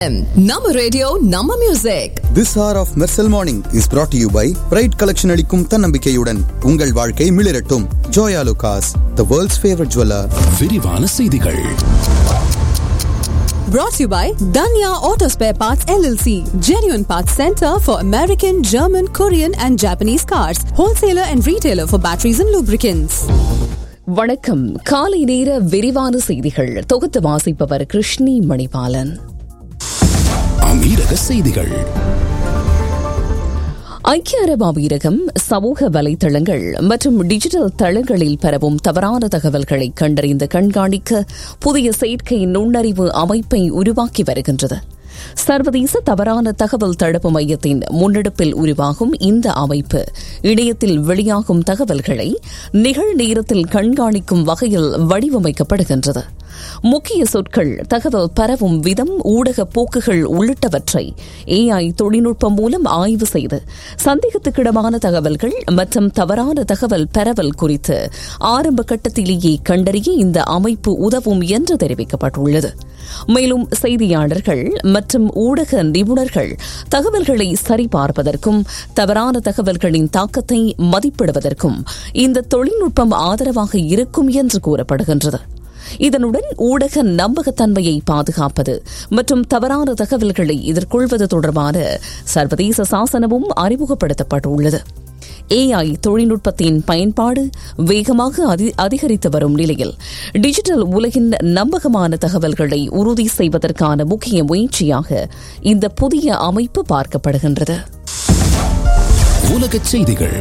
நம்ம ரேடியோ நம்ம music This hour of Mersal Morning is brought to you by Pride Collection அளிக்கும் தன்னம்பிக்கையுடன் உங்கள் வாழ்க்கை மிளிரட்டும் Joya லுகாஸ் the world's favorite jeweler விரிவான செய்திகள் brought to you by Danya Auto Spare Parts LLC genuine parts center for American German Korean and Japanese cars wholesaler and retailer for batteries and lubricants வணக்கம் காலை நேர விரிவான செய்திகள் தொகுத்து வாசிப்பவர் கிருஷ்ணி மணிபாலன் அமீரக செய்திகள் ஐக்கிய அரபு அமீரகம் சமூக வலைதளங்கள் மற்றும் டிஜிட்டல் தளங்களில் பரவும் தவறான தகவல்களை கண்டறிந்து கண்காணிக்க புதிய செயற்கை நுண்ணறிவு அமைப்பை உருவாக்கி வருகின்றது சர்வதேச தவறான தகவல் தடுப்பு மையத்தின் முன்னெடுப்பில் உருவாகும் இந்த அமைப்பு இணையத்தில் வெளியாகும் தகவல்களை நிகழ்நேரத்தில் கண்காணிக்கும் வகையில் வடிவமைக்கப்படுகின்றது முக்கிய சொற்கள் தகவல் பரவும் விதம் ஊடக போக்குகள் உள்ளிட்டவற்றை ஏஐ தொழில்நுட்பம் மூலம் ஆய்வு செய்து சந்தேகத்துக்கிடமான தகவல்கள் மற்றும் தவறான தகவல் பரவல் குறித்து ஆரம்ப கட்டத்திலேயே கண்டறிய இந்த அமைப்பு உதவும் என்று தெரிவிக்கப்பட்டுள்ளது மேலும் செய்தியாளர்கள் மற்றும் ஊடக நிபுணர்கள் தகவல்களை சரிபார்ப்பதற்கும் தவறான தகவல்களின் தாக்கத்தை மதிப்பிடுவதற்கும் இந்த தொழில்நுட்பம் ஆதரவாக இருக்கும் என்று கூறப்படுகின்றது இதனுடன் ஊடக நம்பகத்தன்மையை பாதுகாப்பது மற்றும் தவறான தகவல்களை எதிர்கொள்வது தொடர்பான சர்வதேச சாசனமும் அறிமுகப்படுத்தப்பட்டுள்ளது ஏஐ தொழில்நுட்பத்தின் பயன்பாடு வேகமாக அதிகரித்து வரும் நிலையில் டிஜிட்டல் உலகின் நம்பகமான தகவல்களை உறுதி செய்வதற்கான முக்கிய முயற்சியாக இந்த புதிய அமைப்பு பார்க்கப்படுகின்றது உலக செய்திகள்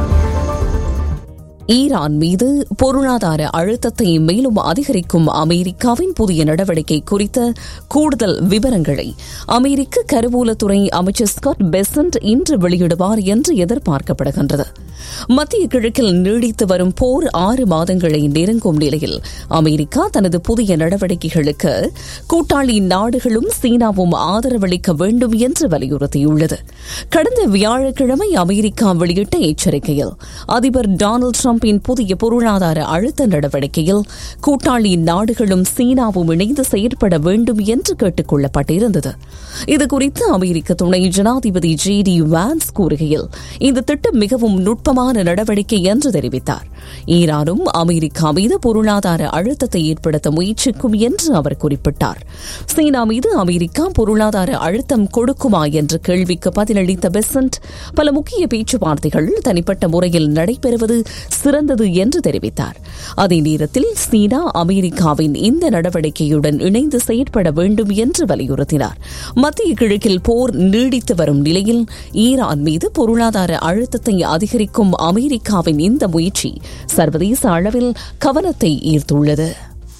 ஈரான் மீது பொருளாதார அழுத்தத்தை மேலும் அதிகரிக்கும் அமெரிக்காவின் புதிய நடவடிக்கை குறித்த கூடுதல் விவரங்களை அமெரிக்க கருவூலத்துறை அமைச்சர் ஸ்காட் பெசன்ட் இன்று வெளியிடுவார் என்று எதிர்பார்க்கப்படுகின்றது மத்திய கிழக்கில் நீடித்து வரும் போர் ஆறு மாதங்களை நெருங்கும் நிலையில் அமெரிக்கா தனது புதிய நடவடிக்கைகளுக்கு கூட்டாளி நாடுகளும் சீனாவும் ஆதரவளிக்க வேண்டும் என்று வலியுறுத்தியுள்ளது கடந்த வியாழக்கிழமை அமெரிக்கா வெளியிட்ட எச்சரிக்கையில் அதிபர் டொனால்டு டிரம்பின் புதிய பொருளாதார அழுத்த நடவடிக்கையில் கூட்டாளி நாடுகளும் சீனாவும் இணைந்து செயற்பட வேண்டும் என்று கேட்டுக் கொள்ளப்பட்டிருந்தது இதுகுறித்து அமெரிக்க துணை ஜனாதிபதி ஜே டி வான்ஸ் கூறுகையில் இந்த திட்டம் மிகவும் நுட்பமான நடவடிக்கை என்று தெரிவித்தார் ஈரானும் அமெரிக்கா மீது பொருளாதார அழுத்தத்தை ஏற்படுத்த முயற்சிக்கும் என்று அவர் குறிப்பிட்டார் சீனா மீது அமெரிக்கா பொருளாதார அழுத்தம் கொடுக்குமா என்ற கேள்விக்கு பதிலளித்த பெசன்ட் பல முக்கிய பேச்சுவார்த்தைகள் தனிப்பட்ட முறையில் நடைபெறுவது சிறந்தது என்று தெரிவித்தார் அதே நேரத்தில் சீனா அமெரிக்காவின் இந்த நடவடிக்கையுடன் இணைந்து செயற்பட வேண்டும் என்று வலியுறுத்தினார் மத்திய கிழக்கில் போர் நீடித்து வரும் நிலையில் ஈரான் மீது பொருளாதார அழுத்தத்தை அதிகரிக்கும் அமெரிக்காவின் இந்த முயற்சி சர்வதேச அளவில் கவனத்தை ஈர்த்துள்ளது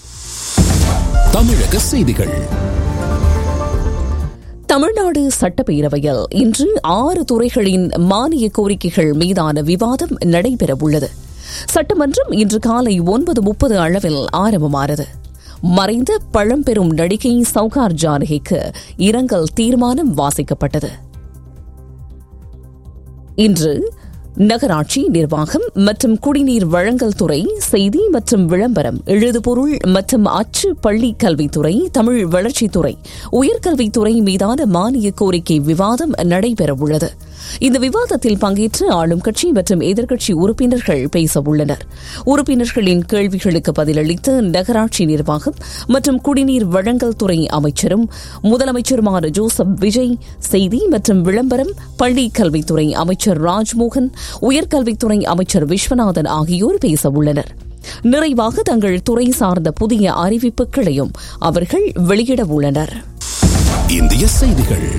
தமிழக செய்திகள் தமிழ்நாடு சட்டப்பேரவையில் இன்று ஆறு துறைகளின் மானிய கோரிக்கைகள் மீதான விவாதம் நடைபெறவுள்ளது சட்டமன்றம் இன்று காலை ஒன்பது முப்பது அளவில் ஆரம்பமானது மறைந்த பழம்பெரும் நடிகை சவுகார் ஜானகிக்கு இரங்கல் தீர்மானம் வாசிக்கப்பட்டது இன்று நகராட்சி நிர்வாகம் மற்றும் குடிநீர் வழங்கல் துறை செய்தி மற்றும் விளம்பரம் எழுதுபொருள் மற்றும் அச்சு பள்ளி கல்வித்துறை தமிழ் வளர்ச்சித்துறை உயர்கல்வித்துறை மீதான மானிய கோரிக்கை விவாதம் நடைபெறவுள்ளது இந்த விவாதத்தில் பங்கேற்று ஆளும் கட்சி மற்றும் எதிர்க்கட்சி உறுப்பினர்கள் பேச உள்ளனர் உறுப்பினர்களின் கேள்விகளுக்கு பதிலளித்த நகராட்சி நிர்வாகம் மற்றும் குடிநீர் வழங்கல் துறை அமைச்சரும் முதலமைச்சருமான ஜோசப் விஜய் செய்தி மற்றும் விளம்பரம் பள்ளி கல்வித்துறை அமைச்சர் ராஜ்மோகன் உயர்கல்வித்துறை அமைச்சர் விஸ்வநாதன் ஆகியோர் பேச உள்ளனர் நிறைவாக தங்கள் துறை சார்ந்த புதிய அறிவிப்புகளையும் அவர்கள் வெளியிட உள்ளனர் இந்திய செய்திகள்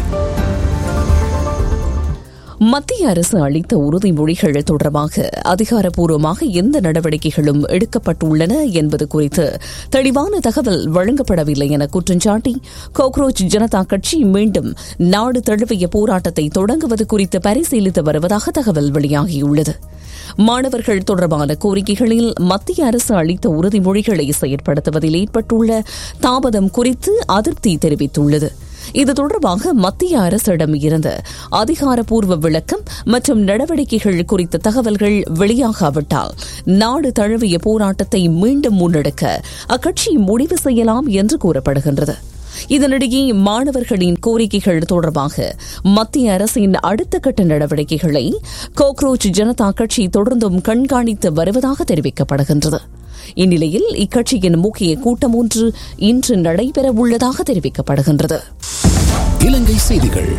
மத்திய அரசு அளித்த உறுதிமொழிகள் தொடர்பாக அதிகாரப்பூர்வமாக எந்த நடவடிக்கைகளும் எடுக்கப்பட்டுள்ளன என்பது குறித்து தெளிவான தகவல் வழங்கப்படவில்லை என குற்றஞ்சாட்டி கோக்ரோச் ஜனதா கட்சி மீண்டும் நாடு தழுவிய போராட்டத்தை தொடங்குவது குறித்து பரிசீலித்து வருவதாக தகவல் வெளியாகியுள்ளது மாணவர்கள் தொடர்பான கோரிக்கைகளில் மத்திய அரசு அளித்த உறுதிமொழிகளை செயற்படுத்துவதில் ஏற்பட்டுள்ள தாமதம் குறித்து அதிருப்தி தெரிவித்துள்ளது இது தொடர்பாக மத்திய அரசிடம் இருந்த அதிகாரப்பூர்வ விளக்கம் மற்றும் நடவடிக்கைகள் குறித்த தகவல்கள் வெளியாகாவிட்டால் நாடு தழுவிய போராட்டத்தை மீண்டும் முன்னெடுக்க அக்கட்சி முடிவு செய்யலாம் என்று கூறப்படுகின்றது இதனிடையே மாணவர்களின் கோரிக்கைகள் தொடர்பாக மத்திய அரசின் அடுத்த கட்ட நடவடிக்கைகளை கோக்ரோச் ஜனதா கட்சி தொடர்ந்தும் கண்காணித்து வருவதாக தெரிவிக்கப்படுகின்றது இந்நிலையில் இக்கட்சியின் முக்கிய கூட்டம் ஒன்று இன்று நடைபெறவுள்ளதாக தெரிவிக்கப்படுகின்றது இலங்கை செய்திகள்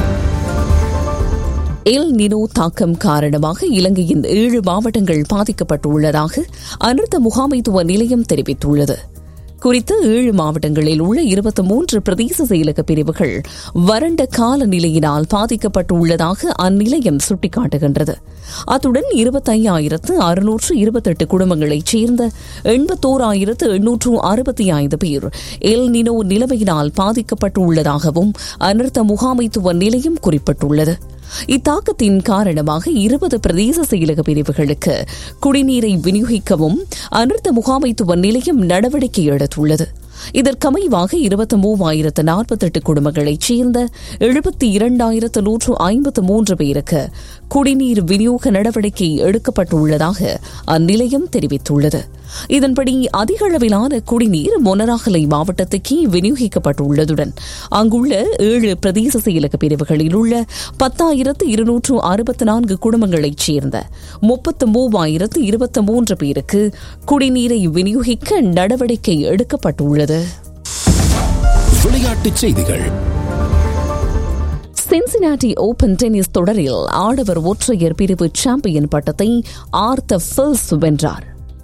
எல் நினோ தாக்கம் காரணமாக இலங்கையின் ஏழு மாவட்டங்கள் பாதிக்கப்பட்டுள்ளதாக அனர்த்த முகாமைத்துவ நிலையம் தெரிவித்துள்ளது குறித்த ஏழு மாவட்டங்களில் உள்ள இருபத்தி மூன்று பிரதேச செயலக பிரிவுகள் வறண்ட காலநிலையினால் பாதிக்கப்பட்டுள்ளதாக அந்நிலையம் சுட்டிக்காட்டுகின்றது அத்துடன் இருபத்தையாயிரத்து அறுநூற்று இருபத்தெட்டு குடும்பங்களைச் சேர்ந்த எண்பத்தோராயிரத்து எண்ணூற்று அறுபத்தி ஐந்து பேர் எல் நினோ நிலைமையினால் பாதிக்கப்பட்டுள்ளதாகவும் அனர்த்த முகாமைத்துவ நிலையம் குறிப்பிட்டுள்ளது இத்தாக்கத்தின் காரணமாக இருபது பிரதேச செயலக பிரிவுகளுக்கு குடிநீரை விநியோகிக்கவும் அனர்த்த முகாமைத்துவ நிலையம் நடவடிக்கை எடுத்துள்ளது இதற்கமைவாக இருபத்தி மூவாயிரத்து நாற்பத்தெட்டு குடும்பங்களைச் சேர்ந்த எழுபத்தி இரண்டாயிரத்து நூற்று ஐம்பத்து மூன்று பேருக்கு குடிநீர் விநியோக நடவடிக்கை எடுக்கப்பட்டுள்ளதாக அந்நிலையம் தெரிவித்துள்ளது இதன்படி அதிக அளவிலான குடிநீர் மொனராகலை மாவட்டத்துக்கே விநியோகிக்கப்பட்டுள்ளதுடன் அங்குள்ள ஏழு பிரதேச செயலக பிரிவுகளில் உள்ள பத்தாயிரத்து இருநூற்று அறுபத்தி நான்கு குடும்பங்களைச் சேர்ந்த முப்பத்து மூவாயிரத்து இருபத்தி மூன்று பேருக்கு குடிநீரை விநியோகிக்க நடவடிக்கை எடுக்கப்பட்டுள்ளது விளையாட்டுச் செய்திகள் சின்சினாட்டி ஓபன் டென்னிஸ் தொடரில் ஆடவர் ஒற்றையர் பிரிவு சாம்பியன் பட்டத்தை ஆர்த்த ஃபில்ஸ் வென்றார்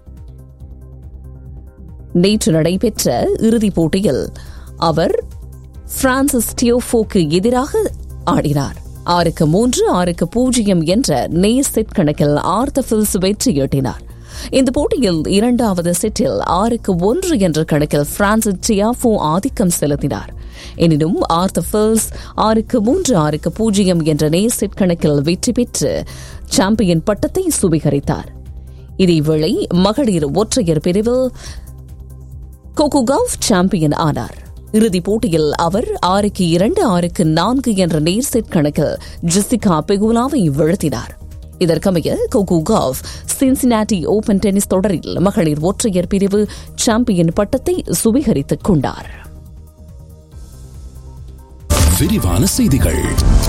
நேற்று நடைபெற்ற இறுதிப் போட்டியில் அவர் பிரான்சிஸ் டியோஃபோக்கு எதிராக ஆடினார் ஆறுக்கு மூன்று ஆறுக்கு பூஜ்ஜியம் என்ற நேர் செட் கணக்கில் ஆர்த்த ஃபில்ஸ் வெற்றி ஈட்டினார் இந்த போட்டியில் இரண்டாவது செட்டில் ஆறுக்கு ஒன்று என்ற கணக்கில் பிரான்சிஸ் டியாஃபோ ஆதிக்கம் செலுத்தினார் எனினும் ஆர்த்த ஃபில்ஸ் ஆறுக்கு மூன்று ஆறுக்கு பூஜ்ஜியம் என்ற நேர் செட் கணக்கில் வெற்றி பெற்று சாம்பியன் பட்டத்தை சுவீகரித்தார் இதேவேளை மகளிர் ஒற்றையர் பிரிவில் கோகுகாவ் சாம்பியன் ஆனார் இறுதிப் போட்டியில் அவர் ஆறுக்கு இரண்டு ஆறுக்கு நான்கு என்ற நேர் செட் கணக்கில் ஜெசிகா பெகுலாவை வீழ்த்தினார் இதற்கமைய Coco Gauff Cincinnati Open tennis தொடரில் மகளிர் ஒற்றையர் பிரிவு சாம்பியன் பட்டத்தை சுவீகரித்துக் கொண்டார் விரிவான செய்திகள்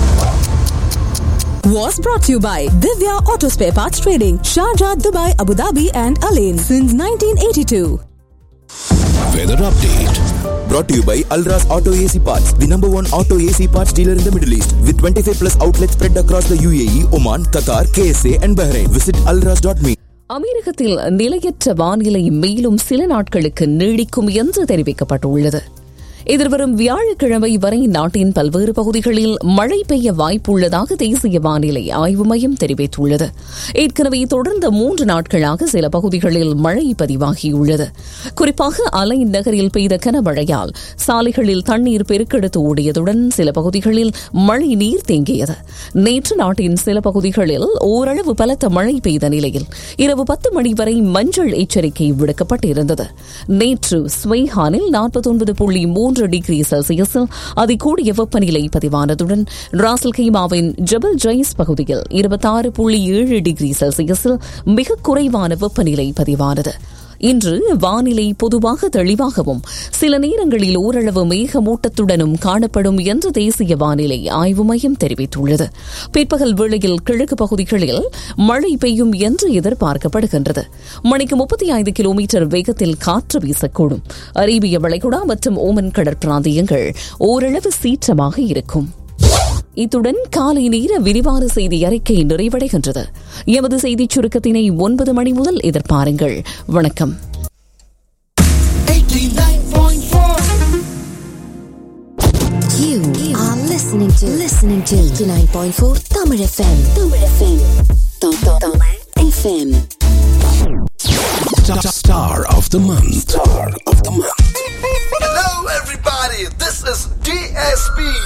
Was brought to you by Divya Auto Spare Parts Trading, Sharjah, Dubai, Abu Dhabi, and Alain since 1982. Weather update Brought to you by Alras Auto AC Parts, the number one auto AC parts dealer in the Middle East, with 25 plus outlets spread across the UAE, Oman, Qatar, KSA, and Bahrain. Visit alras.me. அமெரிக்கத்தில் நிலையற்ற வானிலை மேலும் சில நாட்களுக்கு நீடிக்கும் என்று தெரிவிக்கப்பட்டுள்ளது எதிர்வரும் வியாழக்கிழமை வரை நாட்டின் பல்வேறு பகுதிகளில் மழை பெய்ய வாய்ப்புள்ளதாக தேசிய வானிலை ஆய்வு மையம் தெரிவித்துள்ளது ஏற்கனவே தொடர்ந்த மூன்று நாட்களாக சில பகுதிகளில் மழை பதிவாகியுள்ளது குறிப்பாக அலை நகரில் பெய்த கனமழையால் சாலைகளில் தண்ணீர் பெருக்கெடுத்து ஓடியதுடன் சில பகுதிகளில் மழை நீர் தேங்கியது நேற்று நாட்டின் சில பகுதிகளில் ஓரளவு பலத்த மழை பெய்த நிலையில் இரவு பத்து மணி வரை மஞ்சள் எச்சரிக்கை விடுக்கப்பட்டிருந்தது நேற்று ஸ்வெய்ஹானில் நாற்பத்தொன்பது புள்ளி மூன்று டிகிரி செல்சியஸில் அதிகூடிய வெப்பநிலை பதிவானதுடன் ராசல் கைமாவின் ஜபல் ஜெய்ஸ் பகுதியில் இருபத்தாறு புள்ளி ஏழு டிகிரி செல்சியஸில் மிக குறைவான வெப்பநிலை பதிவானது இன்று வானிலை பொதுவாக தெளிவாகவும் சில நேரங்களில் ஓரளவு மேகமூட்டத்துடனும் காணப்படும் என்று தேசிய வானிலை ஆய்வு மையம் தெரிவித்துள்ளது பிற்பகல் வேளையில் கிழக்கு பகுதிகளில் மழை பெய்யும் என்று எதிர்பார்க்கப்படுகின்றது மணிக்கு முப்பத்தி ஐந்து கிலோமீட்டர் வேகத்தில் காற்று வீசக்கூடும் அரேபிய வளைகுடா மற்றும் ஓமன் கடற்பிராந்தியங்கள் ஓரளவு சீற்றமாக இருக்கும் இத்துடன் காலை நேர விரிவான செய்தி அறிக்கை நிறைவடைகின்றது எமது செய்திச் சுருக்கத்தினை ஒன்பது மணி முதல் எதிர்பாருங்கள் வணக்கம் You are listening to listening to 89.4 Tamil FM. Tamil FM. Tam- tam- Tamil FM. Star of the month. Star of the month. Hello, everybody. This is DSP.